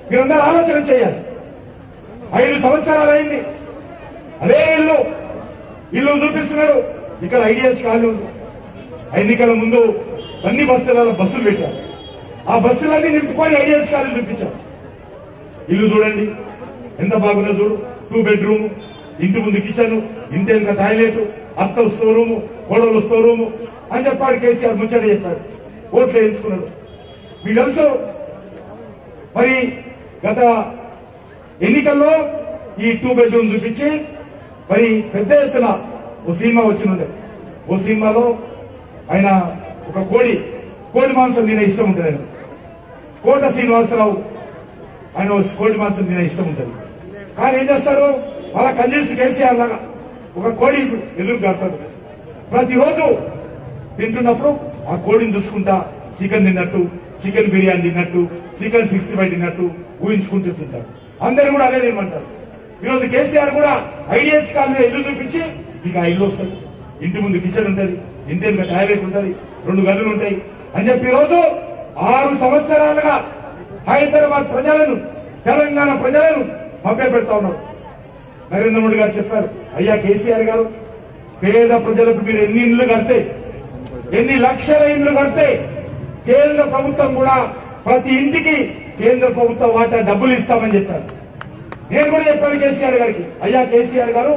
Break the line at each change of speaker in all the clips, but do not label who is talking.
మీరందరూ ఆలోచన చేయాలి ఐదు సంవత్సరాలు అయింది అదే ఇల్లు ఇల్లు చూపిస్తున్నాడు ఇక్కడ ఐడియాస్ కాదు ఎన్నికల ముందు అన్ని బస్సులలో బస్సులు పెట్టారు ఆ బస్సులన్నీ నింపుకొని ఐడియాస్ కాలు చూపించారు ఇల్లు చూడండి ఎంత బాగుందో చూడు టూ బెడ్రూమ్ ఇంటి ముందు కిచెన్ ఇంటి వెనుక టాయిలెట్ అత్త స్టోర్ రూమ్ కోడలు స్టోర్ రూమ్ అని చెప్పాడు కేసీఆర్ ముచ్చట చెప్పాడు ఓట్లు వేయించుకున్నాడు మీకు తెలుసు మరి గత ఎన్నికల్లో ఈ టూ బెడ్రూమ్ చూపించి మరి పెద్ద ఎత్తున ఓ సినిమా వచ్చినుండే ఓ సినిమాలో ఆయన ఒక కోడి కోడి మాంసం తినే ఇష్టం ఉంటుంది ఆయన కోట శ్రీనివాసరావు ఆయన ఓ కోడి మాంసం తినే ఇష్టం ఉంటుంది కానీ ఏం చేస్తాడు అలా కంజూస్ కేసీఆర్ లాగా ఒక కోడి ఎదురు కడతాడు ప్రతిరోజు తింటున్నప్పుడు ఆ కోడిని చూసుకుంటా చికెన్ తిన్నట్టు చికెన్ బిర్యానీ తిన్నట్టు చికెన్ సిక్స్టీ ఫైవ్ తిన్నట్టు ఊహించుకుంటూ తింటారు అందరూ కూడా అదే తినమంటారు ఈరోజు కేసీఆర్ కూడా ఐడిఎఫ్ కాలనీ ఇల్లు చూపించి మీకు ఆ ఇల్లు వస్తుంది ఇంటి ముందు కిచెన్ ఉంటుంది ఇంటి వెనుక టాయిలెట్ ఉంటుంది రెండు గదులు ఉంటాయి అని చెప్పి ఈరోజు ఆరు సంవత్సరాలుగా హైదరాబాద్ ప్రజలను తెలంగాణ ప్రజలను మభ్య పెడతా ఉన్నారు నరేంద్ర మోడీ గారు చెప్పారు అయ్యా కేసీఆర్ గారు పేద ప్రజలకు మీరు ఎన్ని ఇండ్లు కడితే ఎన్ని లక్షల ఇండ్లు కడితే కేంద్ర ప్రభుత్వం కూడా ప్రతి ఇంటికి కేంద్ర ప్రభుత్వం వాటా డబ్బులు ఇస్తామని చెప్పారు నేను కూడా చెప్పాను కేసీఆర్ గారికి అయ్యా కేసీఆర్ గారు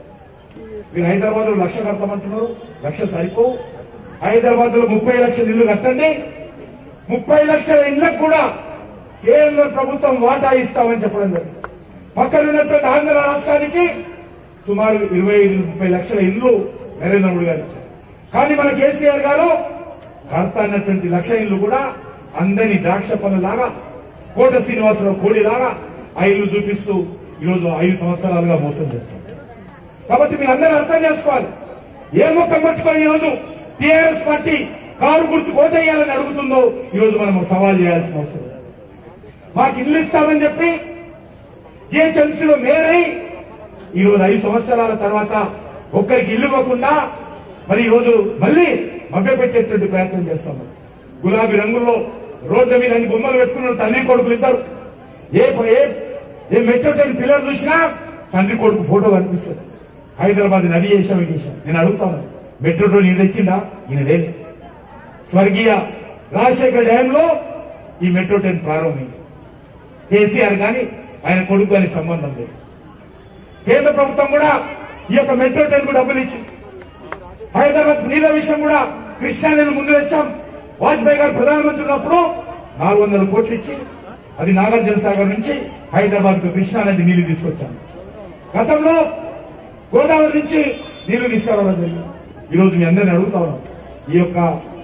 మీరు హైదరాబాద్ లో లక్ష కడతామంటున్నారు లక్ష సరిపో హైదరాబాద్ లో ముప్పై లక్షల ఇల్లు కట్టండి ముప్పై లక్షల ఇళ్లకు కూడా కేంద్ర ప్రభుత్వం వాటా ఇస్తామని చెప్పడం జరిగింది పక్కన ఉన్నటువంటి ఆంధ్ర రాష్ట్రానికి సుమారు ఇరవై ఐదు ముప్పై లక్షల ఇల్లు నరేంద్ర మోడీ గారు ఇచ్చారు కానీ మన కేసీఆర్ గారు కడతా అన్నటువంటి లక్ష ఇల్లు కూడా అందరి ద్రాక్ష పనులాగా కోట శ్రీనివాసరావు కోడిలాగా ఆ ఇల్లు చూపిస్తూ ఈరోజు ఐదు సంవత్సరాలుగా మోసం చేస్తారు కాబట్టి మీరు అందరూ అర్థం చేసుకోవాలి ఏ ముఖం పట్టుకొని ఈరోజు టీఆర్ఎస్ పార్టీ కారు గుర్తు కోటేయాలని అడుగుతుందో ఈరోజు మనం సవాల్ చేయాల్సిన అవసరం ఉంది. మాకు ఇల్లు ఇస్తామని చెప్పి జిహెచ్ఎంసీలో మేరై ఈరోజు ఐదు సంవత్సరాల తర్వాత ఒక్కరికి ఇల్లు ఇవ్వకుండా మరి ఈరోజు మళ్ళీ మభ్యపెట్టేటువంటి ప్రయత్నం చేస్తాము గులాబీ రంగుల్లో రోడ్ల మీద అన్ని బొమ్మలు పెట్టుకున్న తండ్రి కొడుకులు ఇద్దరు ఏ ఏ ఏ మెట్రో ట్రైన్ పిల్లలు చూసినా తండ్రి కొడుకు ఫోటో కనిపిస్తుంది హైదరాబాద్ నది చేసాం ఇది చేశాం నేను అడుగుతాను మెట్రో ట్రైన్ ఈయన తెచ్చిందా ఈయన లేదు స్వర్గీయ రాజశేఖర్ డ్యాంలో ఈ మెట్రో ట్రైన్ ప్రారంభమైంది కేసీఆర్ గాని ఆయన కొడుకు గాని సంబంధం లేదు కేంద్ర ప్రభుత్వం కూడా ఈ యొక్క మెట్రో ట్రైన్ కు డబ్బులు ఇచ్చింది హైదరాబాద్ నీళ్ళ విషయం కూడా కృష్ణా నీళ్ళు ముందు తెచ్చాం వాజ్పేయి గారు ప్రధానమంత్రి ఉన్నప్పుడు నాలుగు వందల కోట్లు ఇచ్చి అది నాగార్జున సాగర్ నుంచి హైదరాబాద్ కు కృష్ణా నది నీళ్లు తీసుకొచ్చాం గతంలో గోదావరి నుంచి నీళ్లు తీసుకురావడం జరిగింది ఈరోజు మీ అందరిని అడుగుతా ఉన్నాం ఈ యొక్క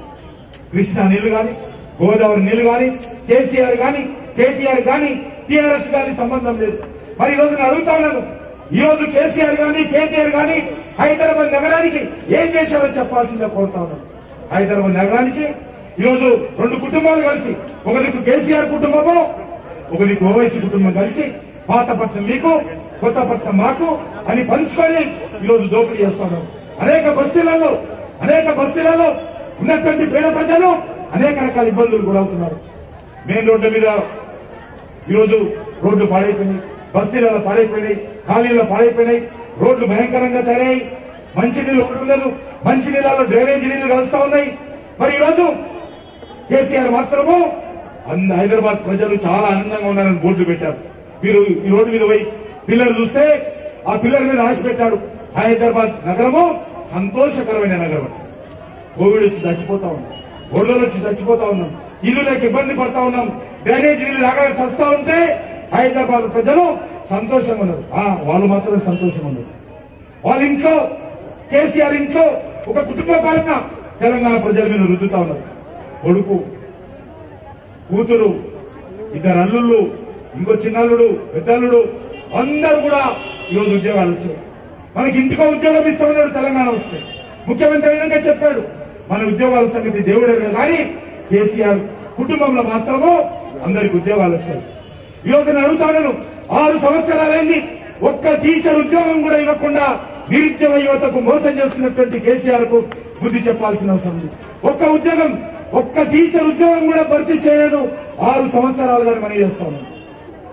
కృష్ణా నీళ్లు గాని గోదావరి నీళ్లు గాని కేసీఆర్ గాని కేటీఆర్ గాని టీఆర్ఎస్ గాని సంబంధం లేదు మరి ఈ రోజు నేను అడుగుతా ఉన్నాను ఈ రోజు కేసీఆర్ గాని కేటీఆర్ గాని హైదరాబాద్ నగరానికి ఏం చేశారో చెప్పాల్సిందే కోరుతా ఉన్నాను హైదరాబాద్ నగరానికి ఈ రోజు రెండు కుటుంబాలు కలిసి ఒక దిక్కు కేసీఆర్ కుటుంబము ఒక దిక్కు ఓవైసీ కుటుంబం కలిసి పాతపట్నం మీకు కొత్తపట్నం మాకు అని పంచుకొని ఈరోజు దోపిడీ చేస్తున్నాం అనేక బస్తీలలో అనేక బస్తీలలో ఉన్నటువంటి పేద ప్రజలు అనేక రకాల ఇబ్బందులు గురవుతున్నారు మెయిన్ రోడ్ల మీద ఈరోజు రోడ్లు పాడైపోయినాయి బస్తీలలో పాడైపోయినాయి ఖాళీలో పాడైపోయినాయి రోడ్లు భయంకరంగా తయారయ్యాయి మంచినీళ్ళు ఒకటి ఉండదు మంచినీళ్ళలో డ్రైనేజీ నీళ్లు కలుస్తా ఉన్నాయి మరి ఈరోజు కేసీఆర్ మాత్రము అంద హైదరాబాద్ ప్రజలు చాలా ఆనందంగా ఉన్నారని బోర్డు పెట్టారు మీరు ఈ రోడ్డు మీద పోయి పిల్లలు చూస్తే ఆ పిల్లల మీద ఆశ పెట్టాడు హైదరాబాద్ నగరము సంతోషకరమైన నగరం కోవిడ్ వచ్చి చచ్చిపోతా ఉన్నాం ఒళ్ళలో వచ్చి చచ్చిపోతా ఉన్నాం ఇల్లులకు ఇబ్బంది పడతా ఉన్నాం డ్రైనేజ్ నీళ్లు లాగా చస్తా ఉంటే హైదరాబాద్ ప్రజలు సంతోషంగా ఉన్నారు ఆ, వాళ్ళు మాత్రమే సంతోషంగా ఉన్నారు వాళ్ళ ఇంట్లో కేసీఆర్ ఇంట్లో ఒక కుటుంబ పాలన తెలంగాణ ప్రజల మీద రుద్దుతా ఉన్నారు కొడుకు కూతురు ఇద్దరు అల్లుళ్ళు ఇంకో చిన్నల్లుడు పెద్దల్లుడు అందరూ కూడా ఈరోజు ఉద్యోగాలు వచ్చాయి మనకి ఇంటికో ఉద్యోగం ఇస్తామన్నాడు తెలంగాణ వస్తే ముఖ్యమంత్రి విధంగా చెప్పాడు మన ఉద్యోగాల సంగతి దేవుడే కానీ కేసీఆర్ కుటుంబంలో మాత్రము అందరికి ఉద్యోగాలు వచ్చాయి ఈ రోజు నేను అడుగుతాను ఆరు సంవత్సరాలైంది ఒక్క టీచర్ ఉద్యోగం కూడా ఇవ్వకుండా నిరుద్యోగ యువతకు మోసం చేస్తున్నటువంటి కేసీఆర్ కు బుద్ధి చెప్పాల్సిన అవసరం ఉంది ఒక్క ఉద్యోగం ఒక్క టీచర్ ఉద్యోగం కూడా భర్తీ చేయలేదు ఆరు సంవత్సరాలుగా మనం చేస్తాము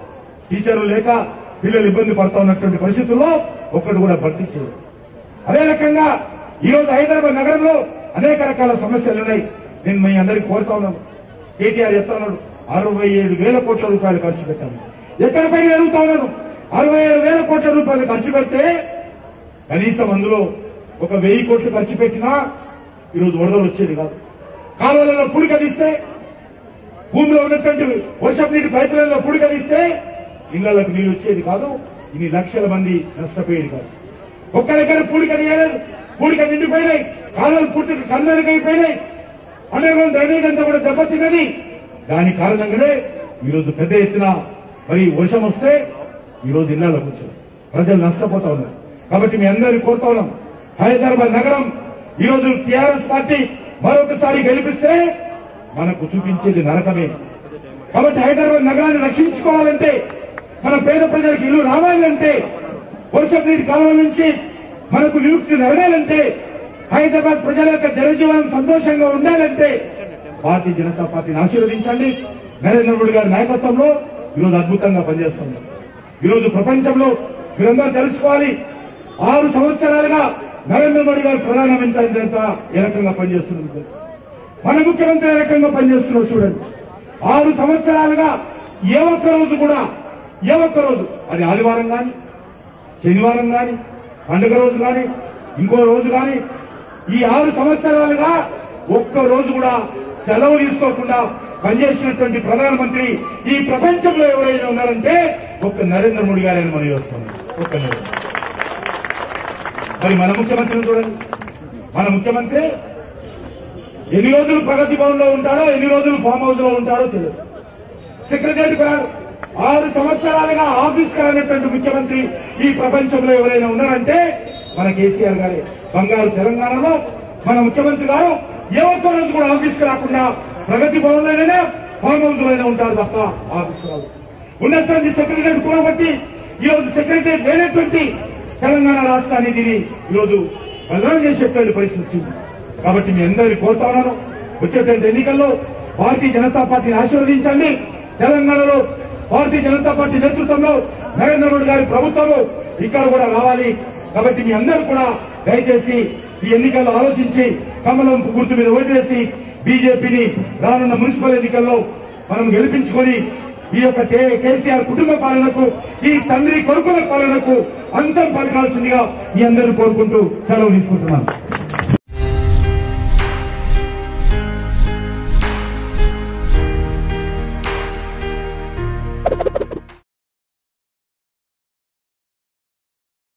టీచర్లు లేక పిల్లలు ఇబ్బంది పడతా ఉన్నటువంటి పరిస్థితుల్లో ఒక్కడు కూడా భర్తీ చేయరు అదే రకంగా ఈ రోజు హైదరాబాద్ నగరంలో అనేక రకాల సమస్యలు ఉన్నాయి నేను మీ అందరికీ కోరుతా ఉన్నాను కేటీఆర్ చెప్తా ఉన్నాడు అరవై ఏడు వేల కోట్ల రూపాయలు ఖర్చు పెట్టాను ఎక్కడిపై అడుగుతా ఉన్నాను అరవై ఏడు వేల కోట్ల రూపాయలు ఖర్చు పెడితే కనీసం అందులో ఒక వెయ్యి కోట్లు ఖర్చు పెట్టినా ఈరోజు వరదలు వచ్చేది కాదు కాలువలలో పుడి కదిస్తే భూమిలో ఉన్నటువంటి వర్షపు నీటి పైప్ లైన్లో పుడి కదిస్తే ఇళ్లకు నీళ్లు వచ్చేది కాదు ఇన్ని లక్షల మంది నష్టపోయేది కాదు ఒక్క దగ్గర పూడిక తీయలేదు పూడిక నిండిపోయినాయి కాలువలు పూర్తిగా కన్నులకైపోయినాయి అండర్ గ్రౌండ్ డ్రైనేజ్ అంతా కూడా దెబ్బతిన్నది దాని కారణంగానే ఈరోజు పెద్ద ఎత్తున మరి వర్షం వస్తే ఈరోజు ఇళ్లలోకి వచ్చారు ప్రజలు నష్టపోతా ఉన్నారు కాబట్టి మీ అందరినీ కోరుతా ఉన్నాం హైదరాబాద్ నగరం ఈరోజు టీఆర్ఎస్ పార్టీ మరొకసారి గెలిపిస్తే మనకు చూపించేది నరకమే కాబట్టి హైదరాబాద్ నగరాన్ని రక్షించుకోవాలంటే మన పేద ప్రజలకు ఇల్లు రావాలంటే వర్షపు నీటి కాలువల నుంచి మనకు విముక్తి జరగాలంటే హైదరాబాద్ ప్రజల యొక్క జనజీవనం సంతోషంగా ఉండాలంటే భారతీయ జనతా పార్టీని ఆశీర్వదించండి నరేంద్ర మోడీ గారి నాయకత్వంలో ఈరోజు అద్భుతంగా పనిచేస్తుంది ఈరోజు ప్రపంచంలో మీరందరూ తెలుసుకోవాలి ఆరు సంవత్సరాలుగా నరేంద్ర మోడీ గారు ప్రధానమంత్రి జనత ఏ రకంగా పనిచేస్తున్నారు తెలుసు మన ముఖ్యమంత్రి ఏ రకంగా పనిచేస్తున్నారు చూడండి ఆరు సంవత్సరాలుగా ఏ ఒక్క రోజు కూడా ఏ ఒక్క రోజు అది ఆదివారం గాని శనివారం గాని పండుగ రోజు గాని ఇంకో రోజు గాని ఈ ఆరు సంవత్సరాలుగా ఒక్క రోజు కూడా సెలవు తీసుకోకుండా పనిచేసినటువంటి ప్రధానమంత్రి ఈ ప్రపంచంలో ఎవరైనా ఉన్నారంటే ఒక్క నరేంద్ర మోడీ గారని మనం చేస్తున్నాం ఒక్క నరేంద్ర మరి మన ముఖ్యమంత్రిని చూడండి మన ముఖ్యమంత్రి ఎన్ని రోజులు ప్రగతి భవన్ లో ఉంటాడో ఎన్ని రోజులు ఫామ్ హౌస్ లో ఉంటాడో తెలియదు సెక్రటరీ రాడు ఆరు సంవత్సరాలుగా ఆఫీస్ కానటువంటి ముఖ్యమంత్రి ఈ ప్రపంచంలో ఎవరైనా ఉన్నారంటే మన కేసీఆర్ గారే బంగారు తెలంగాణలో మన ముఖ్యమంత్రి గారు ఏ ఒక్క రోజు కూడా ఆఫీస్ కి రాకుండా ప్రగతి భవన్ లోనైనా ఫామ్ హౌస్ లోనే ఉంటారు తప్ప ఆఫీస్ రాదు ఉన్నటువంటి సెక్రటరీ కూడబట్టి ఈ రోజు సెక్రటరీ లేనటువంటి తెలంగాణ రాష్ట్రాన్ని దీని ఈరోజు బదనాం చేసేటువంటి పరిస్థితి వచ్చింది కాబట్టి మీ అందరినీ కోరుతా ఉన్నాను వచ్చేటువంటి ఎన్నికల్లో భారతీయ జనతా పార్టీని ఆశీర్వదించండి తెలంగాణలో భారతీయ జనతా పార్టీ నేతృత్వంలో నరేంద్ర మోడీ గారి ప్రభుత్వము ఇక్కడ కూడా రావాలి కాబట్టి మీ అందరూ కూడా దయచేసి ఈ ఎన్నికల్లో ఆలోచించి కమలం గుర్తు మీద ఓటేసి బీజేపీని రానున్న మున్సిపల్ ఎన్నికల్లో మనం గెలిపించుకొని ఈ యొక్క కే- కేసీఆర్ కుటుంబ పాలనకు ఈ తండ్రి కొడుకుల పాలనకు అంతం పలకాల్సిందిగా మీ అందరూ కోరుకుంటూ సెలవు తీసుకుంటున్నాను